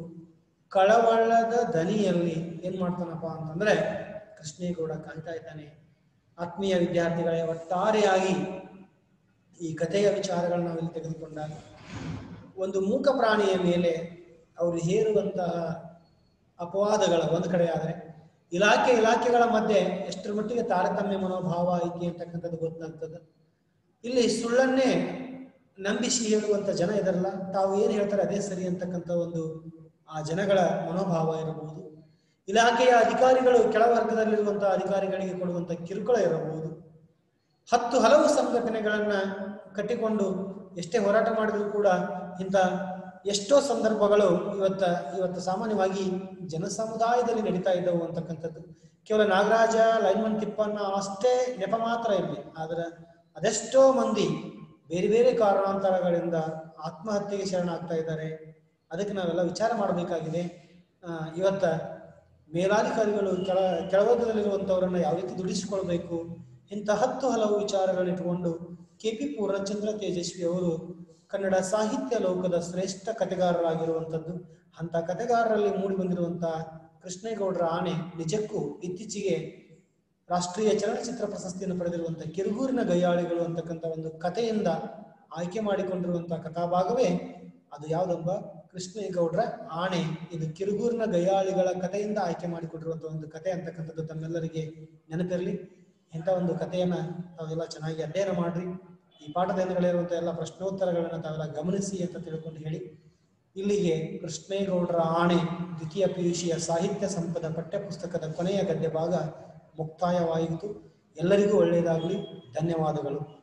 ಕಳವಳದ ದನಿಯಲ್ಲಿ ಏನ್ ಮಾಡ್ತಾನಪ್ಪ ಅಂತಂದ್ರೆ ಕೃಷ್ಣೇಗೌಡ ಕಾಯ್ತಾ ಇದ್ದಾನೆ ಆತ್ಮೀಯ ವಿದ್ಯಾರ್ಥಿಗಳೇ ಒಟ್ಟಾರೆಯಾಗಿ ಈ ಕಥೆಯ ವಿಚಾರಗಳನ್ನ ನಾವಿಲ್ಲಿ ತೆಗೆದುಕೊಂಡಾಗ ಒಂದು ಮೂಕ ಪ್ರಾಣಿಯ ಮೇಲೆ ಅವರು ಹೇರುವಂತಹ ಅಪವಾದಗಳ ಒಂದು ಕಡೆ ಆದರೆ ಇಲಾಖೆ ಇಲಾಖೆಗಳ ಮಧ್ಯೆ ಎಷ್ಟರ ಮಟ್ಟಿಗೆ ತಾರತಮ್ಯ ಮನೋಭಾವ ಐತಿ ಅಂತಕ್ಕಂಥದ್ದು ಗೊತ್ತಾಗ್ತದೆ ಇಲ್ಲಿ ಸುಳ್ಳನ್ನೇ ನಂಬಿಸಿ ಹೇಳುವಂತ ಜನ ಇದರಲ್ಲ ತಾವು ಏನು ಹೇಳ್ತಾರೆ ಅದೇ ಸರಿ ಅಂತಕ್ಕಂಥ ಒಂದು ಆ ಜನಗಳ ಮನೋಭಾವ ಇರಬಹುದು ಇಲಾಖೆಯ ಅಧಿಕಾರಿಗಳು ಕೆಳವರ್ಗದಲ್ಲಿರುವಂತಹ ಅಧಿಕಾರಿಗಳಿಗೆ ಕೊಡುವಂತ ಕಿರುಕುಳ ಇರಬಹುದು ಹತ್ತು ಹಲವು ಸಂಘಟನೆಗಳನ್ನ ಕಟ್ಟಿಕೊಂಡು ಎಷ್ಟೇ ಹೋರಾಟ ಮಾಡಿದ್ರು ಕೂಡ ಇಂಥ ಎಷ್ಟೋ ಸಂದರ್ಭಗಳು ಇವತ್ತ ಇವತ್ತು ಸಾಮಾನ್ಯವಾಗಿ ಜನ ಸಮುದಾಯದಲ್ಲಿ ನಡೀತಾ ಇದ್ದವು ಅಂತಕ್ಕಂಥದ್ದು ಕೇವಲ ನಾಗರಾಜ ಲೈನ್ಮನ್ ತಿಪ್ಪಣ್ಣ ಅಷ್ಟೇ ನೆಪ ಮಾತ್ರ ಇರಲಿ ಆದ್ರೆ ಅದೆಷ್ಟೋ ಮಂದಿ ಬೇರೆ ಬೇರೆ ಕಾರಣಾಂತರಗಳಿಂದ ಆತ್ಮಹತ್ಯೆಗೆ ಶರಣಾಗ್ತಾ ಇದ್ದಾರೆ ಅದಕ್ಕೆ ನಾವೆಲ್ಲ ವಿಚಾರ ಮಾಡಬೇಕಾಗಿದೆ ಆ, ಇವತ್ತ ಮೇಲಾಧಿಕಾರಿಗಳು ಕೆಳ ಕೆಳವರ್ಗದಲ್ಲಿರುವಂಥವರನ್ನ ಯಾವ ರೀತಿ ದುಡಿಸಿಕೊಳ್ಬೇಕು ಇಂಥ ಹತ್ತು ಹಲವು ವಿಚಾರಗಳನ್ನ ಇಟ್ಕೊಂಡು ಕೆ ಪಿ ಪೂರ್ಣಚಂದ್ರ ತೇಜಸ್ವಿ ಅವರು ಕನ್ನಡ ಸಾಹಿತ್ಯ ಲೋಕದ ಶ್ರೇಷ್ಠ ಕಥೆಗಾರರಾಗಿರುವಂಥದ್ದು ಅಂತ ಕಥೆಗಾರರಲ್ಲಿ ಮೂಡಿ ಬಂದಿರುವಂತಹ ಕೃಷ್ಣೇಗೌಡರ ಆಣೆ ನಿಜಕ್ಕೂ ಇತ್ತೀಚೆಗೆ ರಾಷ್ಟ್ರೀಯ ಚಲನಚಿತ್ರ ಪ್ರಶಸ್ತಿಯನ್ನು ಪಡೆದಿರುವಂತಹ ಕಿರುಗೂರಿನ ಗಯ್ಯಾಳಿಗಳು ಅಂತಕ್ಕಂಥ ಒಂದು ಕಥೆಯಿಂದ ಆಯ್ಕೆ ಮಾಡಿಕೊಂಡಿರುವಂತಹ ಕಥಾಭಾಗವೇ ಅದು ಯಾವುದೊಬ್ಬ ಕೃಷ್ಣೇಗೌಡರ ಆಣೆ ಇದು ಕಿರುಗೂರಿನ ಗಯ್ಯಾಳಿಗಳ ಕಥೆಯಿಂದ ಆಯ್ಕೆ ಮಾಡಿಕೊಂಡಿರುವಂತಹ ಒಂದು ಕಥೆ ಅಂತಕ್ಕಂಥದ್ದು ತಮ್ಮೆಲ್ಲರಿಗೆ ನೆನಪಿರಲಿ ಇಂಥ ಒಂದು ಕಥೆಯನ್ನ ತಾವೆಲ್ಲ ಚೆನ್ನಾಗಿ ಅಧ್ಯಯನ ಮಾಡ್ರಿ ಈ ಪಾಠದಿಂದಗಳಿರುವಂತಹ ಎಲ್ಲ ಪ್ರಶ್ನೋತ್ತರಗಳನ್ನ ತಾವೆಲ್ಲ ಗಮನಿಸಿ ಅಂತ ತಿಳ್ಕೊಂಡು ಹೇಳಿ ಇಲ್ಲಿಗೆ ಕೃಷ್ಣೇಗೌಡರ ಆಣೆ ದ್ವಿತೀಯ ಪಿಯುಷಿಯ ಸಾಹಿತ್ಯ ಸಂಪದ ಪಠ್ಯಪುಸ್ತಕದ ಕೊನೆಯ ಗದ್ಯ ಭಾಗ ಮುಕ್ತಾಯವಾಯಿತು ಎಲ್ಲರಿಗೂ ಒಳ್ಳೆಯದಾಗಲಿ ಧನ್ಯವಾದಗಳು